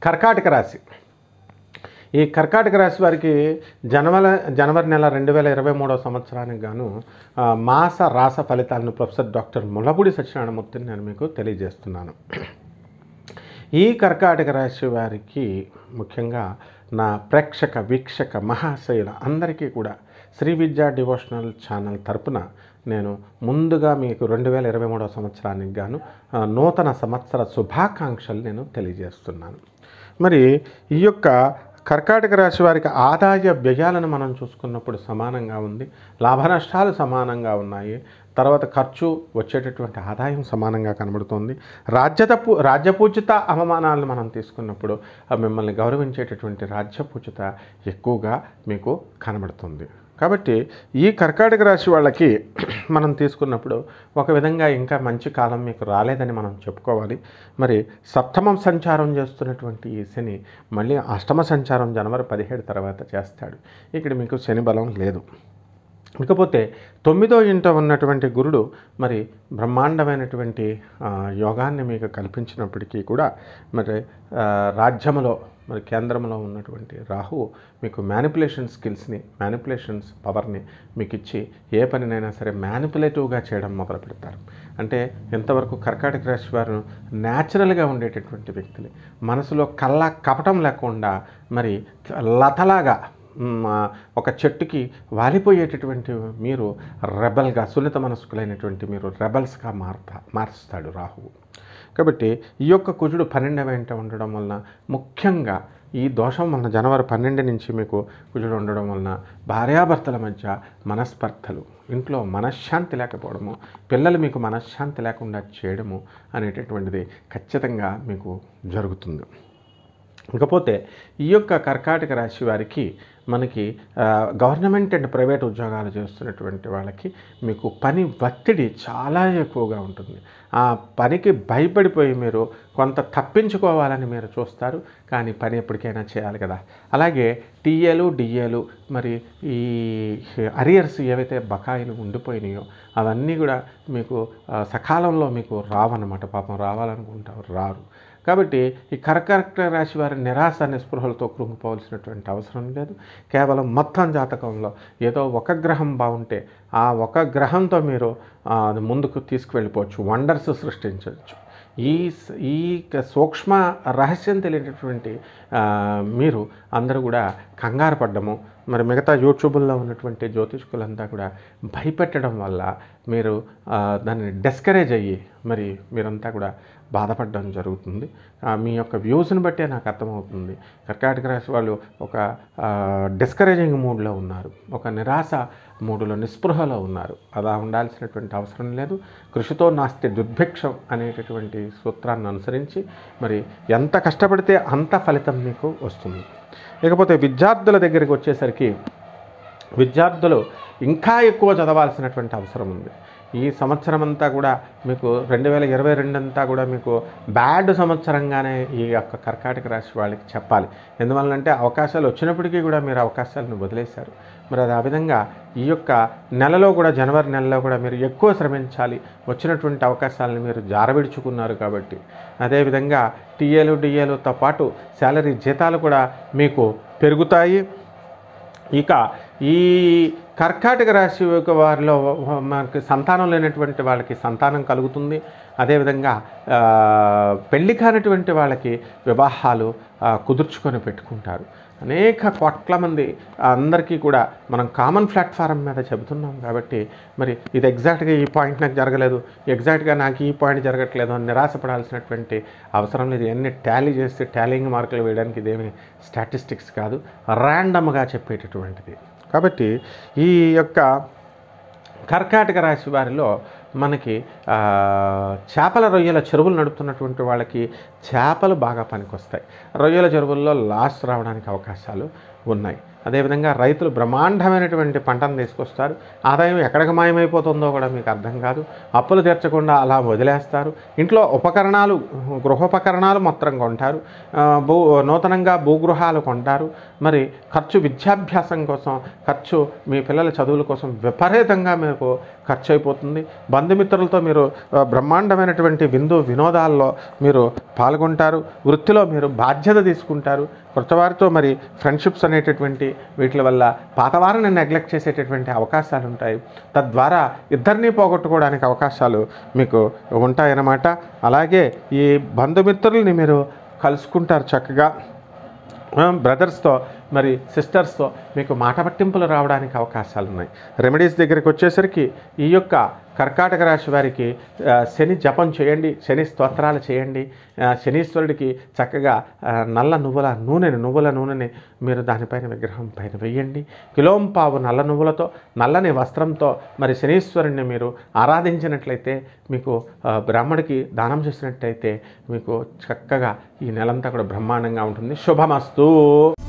కర్కాటక రాశి ఈ కర్కాటక రాశి వారికి జనవరి జనవరి నెల రెండు వేల ఇరవై మూడవ సంవత్సరానికి గాను ఆ, మాస రాస ఫలితాలను ప్రొఫెసర్ డాక్టర్ ములపూడి సత్యనారాయణమూర్తిని నేను మీకు తెలియజేస్తున్నాను ఈ కర్కాటక రాశి వారికి ముఖ్యంగా నా ప్రేక్షక వీక్షక మహాశయుల అందరికీ కూడా శ్రీ విద్యా డివోషనల్ ఛానల్ తరపున నేను ముందుగా మీకు రెండు వేల ఇరవై మూడవ సంవత్సరానికి గాను ఆ, నూతన సంవత్సర శుభాకాంక్షలు నేను తెలియజేస్తున్నాను మరి ఈ యొక్క కర్కాటక రాశి వారికి ఆదాయ వ్యయాలను మనం చూసుకున్నప్పుడు సమానంగా ఉంది లాభ నష్టాలు సమానంగా ఉన్నాయి తర్వాత ఖర్చు వచ్చేటటువంటి ఆదాయం సమానంగా కనబడుతుంది రాజ్యతపు రాజ్యపూజిత అవమానాలను మనం తీసుకున్నప్పుడు ఆ మిమ్మల్ని గౌరవించేటటువంటి రాజ్యపూజిత ఎక్కువగా మీకు కనబడుతుంది కాబట్టి ఈ కర్కాటక రాశి వాళ్ళకి మనం తీసుకున్నప్పుడు ఒక విధంగా ఇంకా మంచి కాలం మీకు రాలేదని మనం చెప్పుకోవాలి మరి సప్తమం సంచారం చేస్తున్నటువంటి ఈ శని మళ్ళీ అష్టమ సంచారం జనవరి పదిహేడు తర్వాత చేస్తాడు ఇక్కడ మీకు శని బలం లేదు ఇకపోతే తొమ్మిదో ఇంట ఉన్నటువంటి గురుడు మరి బ్రహ్మాండమైనటువంటి ఆ, యోగాన్ని మీకు కల్పించినప్పటికీ కూడా మరి ఆ, రాజ్యములో మరి కేంద్రంలో ఉన్నటువంటి రాహువు మీకు మ్యానిపులేషన్ స్కిల్స్ని మ్యానిపులేషన్స్ పవర్ని మీకు ఇచ్చి ఏ పనినైనా సరే మ్యానిపులేటివ్గా చేయడం మొదలు పెడతారు అంటే ఎంతవరకు కర్కాటక రాశి వారు న్యాచురల్గా ఉండేటటువంటి వ్యక్తులు మనసులో కళ్ళ కపటం లేకుండా మరి లతలాగా మ్, ఆ, ఒక చెట్టుకి వాలిపోయేటటువంటి మీరు రెబల్గా సున్నిత మనస్కులైనటువంటి మీరు రెబల్స్గా మారుతా మారుస్తాడు రాహువు కాబట్టి ఈ యొక్క కుజుడు పన్నెండవ వెంట ఉండడం వలన ముఖ్యంగా ఈ దోషం వలన జనవరి పన్నెండు నుంచి మీకు కుజుడు ఉండడం వలన భార్యాభర్తల మధ్య మనస్పర్ధలు ఇంట్లో మనశ్శాంతి లేకపోవడము పిల్లలు మీకు మనశ్శాంతి లేకుండా చేయడము అనేటటువంటిది ఖచ్చితంగా మీకు జరుగుతుంది ఇకపోతే ఈ యొక్క కర్కాటక రాశి వారికి మనకి ఆ, గవర్నమెంట్ అండ్ ప్రైవేట్ ఉద్యోగాలు చేస్తున్నటువంటి వాళ్ళకి మీకు పని ఒత్తిడి చాలా ఎక్కువగా ఉంటుంది ఆ పనికి భయపడిపోయి మీరు కొంత తప్పించుకోవాలని మీరు చూస్తారు కానీ పని ఎప్పటికైనా చేయాలి కదా అలాగే టీఏలు డిఏలు మరి ఈ అరియర్స్ ఏవైతే బకాయిలు ఉండిపోయినాయో అవన్నీ కూడా మీకు ఆ, సకాలంలో మీకు రావన్నమాట పాపం రావాలనుకుంటారు రారు కాబట్టి ఈ కర్కాటక రాశి వారి నిరాశ నిస్పృహలతో కృంగిపోవాల్సినటువంటి అవసరం లేదు కేవలం మొత్తం జాతకంలో ఏదో ఒక గ్రహం బాగుంటే ఆ ఒక గ్రహంతో మీరు ఆ, అది ముందుకు తీసుకువెళ్ళిపోవచ్చు వండర్స్ సృష్టించవచ్చు ఈ స- ఈ క- సూక్ష్మ రహస్యం తెలియనటువంటి ఆ, మీరు అందరూ కూడా కంగారు పడ్డము మరి మిగతా యూట్యూబుల్లో ఉన్నటువంటి జ్యోతిష్కులంతా కూడా భయపెట్టడం వల్ల మీరు ఆ, దాన్ని డిస్కరేజ్ అయ్యి మరి మీరంతా కూడా బాధపడడం జరుగుతుంది ఆ, మీ యొక్క వ్యూస్ని బట్టే నాకు అర్థమవుతుంది కర్కాటక రాశి వాళ్ళు ఒక డిస్కరేజింగ్ మూడ్లో ఉన్నారు ఒక నిరాశ మూడులో నిస్పృహలో ఉన్నారు అలా ఉండాల్సినటువంటి అవసరం లేదు కృషితో నాస్తి దుర్భిక్షం అనేటటువంటి సూత్రాన్ని అనుసరించి మరి ఎంత కష్టపడితే అంత ఫలితం మీకు వస్తుంది ఇకపోతే విద్యార్థుల దగ్గరికి వచ్చేసరికి విద్యార్థులు ఇంకా ఎక్కువ చదవాల్సినటువంటి అవసరం ఉంది ఈ సంవత్సరం అంతా కూడా మీకు రెండు వేల ఇరవై రెండు అంతా కూడా మీకు బ్యాడ్ సంవత్సరంగానే ఈ యొక్క కర్కాటక రాశి వాళ్ళకి చెప్పాలి ఎందువల్లంటే అవకాశాలు వచ్చినప్పటికీ కూడా మీరు అవకాశాలను వదిలేశారు మరి అది ఆ విధంగా ఈ యొక్క నెలలో కూడా జనవరి నెలలో కూడా మీరు ఎక్కువ శ్రమించాలి వచ్చినటువంటి అవకాశాలను మీరు జారవిడుచుకున్నారు కాబట్టి అదేవిధంగా టీఏలు డిఏలతో పాటు శాలరీ జీతాలు కూడా మీకు పెరుగుతాయి ఇక ఈ కర్కాటక రాశి యొక్క వారిలో మనకి సంతానం లేనటువంటి వాళ్ళకి సంతానం కలుగుతుంది అదేవిధంగా ఆ, పెళ్లి కానటువంటి వాళ్ళకి వివాహాలు ఆ, కుదుర్చుకొని పెట్టుకుంటారు అనేక కోట్ల మంది అందరికీ కూడా మనం కామన్ ప్లాట్ఫారం మీద చెబుతున్నాం కాబట్టి మరి ఇది ఎగ్జాక్ట్గా ఈ పాయింట్ నాకు జరగలేదు ఎగ్జాక్ట్గా నాకు ఈ పాయింట్ జరగట్లేదు అని నిరాశపడాల్సినటువంటి అవసరం లేదు ఎన్ని టాలీ చేస్తే టాలింగ్ మార్కులు వేయడానికి ఇదేమి స్టాటిస్టిక్స్ కాదు ర్యాండమ్గా చెప్పేటటువంటిది కాబట్టి ఈ యొక్క కర్కాటక రాశి వారిలో మనకి ఆ, చేపల రొయ్యల చెరువులు నడుపుతున్నటువంటి వాళ్ళకి చేపలు బాగా పనికొస్తాయి రొయ్యల చెరువుల్లో లాస్ రావడానికి అవకాశాలు ఉన్నాయి అదేవిధంగా రైతులు బ్రహ్మాండమైనటువంటి పంటను తీసుకొస్తారు ఆదాయం ఎక్కడికి మాయమైపోతుందో కూడా మీకు అర్థం కాదు అప్పులు తీర్చకుండా అలా వదిలేస్తారు ఇంట్లో ఉపకరణాలు గృహోపకరణాలు మొత్తం కొంటారు ఆ, భూ నూతనంగా భూగృహాలు కొంటారు మరి ఖర్చు విద్యాభ్యాసం కోసం ఖర్చు మీ పిల్లల చదువుల కోసం విపరీతంగా మీకు ఖర్చు అయిపోతుంది బంధుమిత్రులతో మీరు ఆ, బ్రహ్మాండమైనటువంటి విందు వినోదాల్లో మీరు పాల్గొంటారు వృత్తిలో మీరు బాధ్యత తీసుకుంటారు కొత్తవారితో మరి ఫ్రెండ్షిప్స్ అనేటటువంటి వీటి వల్ల పాతవారిని నెగ్లెక్ట్ చేసేటటువంటి అవకాశాలు ఉంటాయి తద్వారా ఇద్దరిని పోగొట్టుకోవడానికి అవకాశాలు మీకు ఉంటాయన్నమాట అలాగే ఈ బంధుమిత్రుల్ని మీరు కలుసుకుంటారు చక్కగా బ్రదర్స్తో మరి సిస్టర్స్తో మీకు మాట పట్టింపులు రావడానికి అవకాశాలు ఉన్నాయి రెమెడీస్ దగ్గరికి వచ్చేసరికి ఈ యొక్క కర్కాటక రాశి వారికి ఆ, శని జపం చేయండి శని స్తోత్రాలు చేయండి ఆ, శనీశ్వరుడికి చక్కగా ఆ, నల్ల నువ్వుల నూనెని నువ్వుల నూనెని మీరు దానిపైన విగ్రహం పైన వేయండి కిలోంపావు నల్ల నువ్వులతో నల్లని వస్త్రంతో మరి శనీశ్వరుణ్ణి మీరు ఆరాధించినట్లయితే మీకు ఆ, బ్రాహ్మడికి దానం చేసినట్టయితే మీకు చక్కగా ఈ నెలంతా కూడా బ్రహ్మాండంగా ఉంటుంది శుభమస్తు